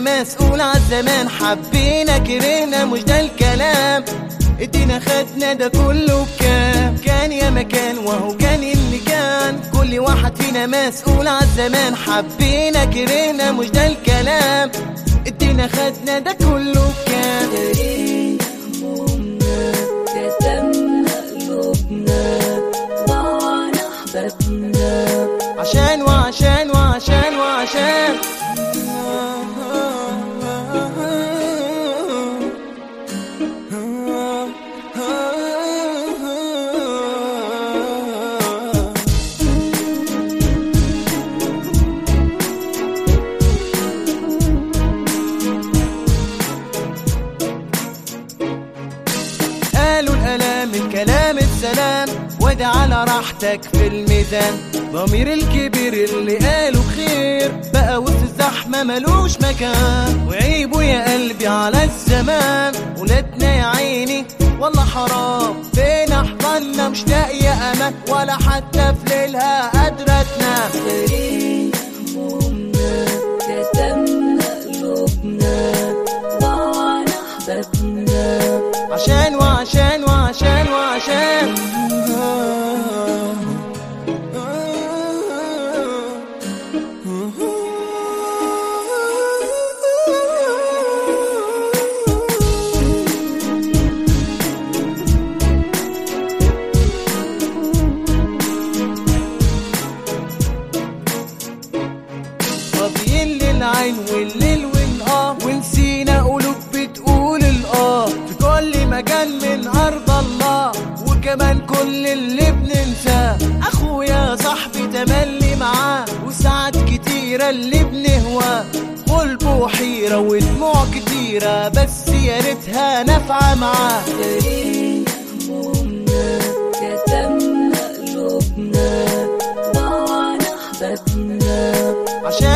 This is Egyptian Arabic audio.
مسؤول عالزمان حبينا كرهنا مش ده الكلام ادينا خدنا ده كله بكام كان يا مكان وهو كان اللي كان كل واحد فينا مسؤول عالزمان حبينا كرهنا مش ده الكلام ادينا خدنا ده كله بكام دارينا همومنا كتمنا قلوبنا ضاعنا أحبابنا عشان وعشان وعشان وعشان قالوا الألام الكلام السلام وده على راحتك في الميزان ضمير الكبير اللي قالوا خير بقى وسط الزحمة ملوش مكان وعيبه يا قلبي على الزمان ولادنا يا عيني والله حرام فين أحضاننا مش لاقية أمان ولا حتى في ليلها قادرة تنام دارينا همومنا كتمنا قلوبنا ضاعنا أحبابنا عشان وعشان وعشان وعشان فاضيين للعين والليل والاه ونسينا قلوب بتقول الاه في كل مكان من ارض الله وكمان كل اللي بننساه اخويا صاحبي تملي معاه وساعات كتيرة اللي بنهواه قلب وحيرة ودموع كتيرة بس يا ريتها نافعة معاه دارينا همومنا كتمنا قلوبنا ضاعنا أحبابنا عشان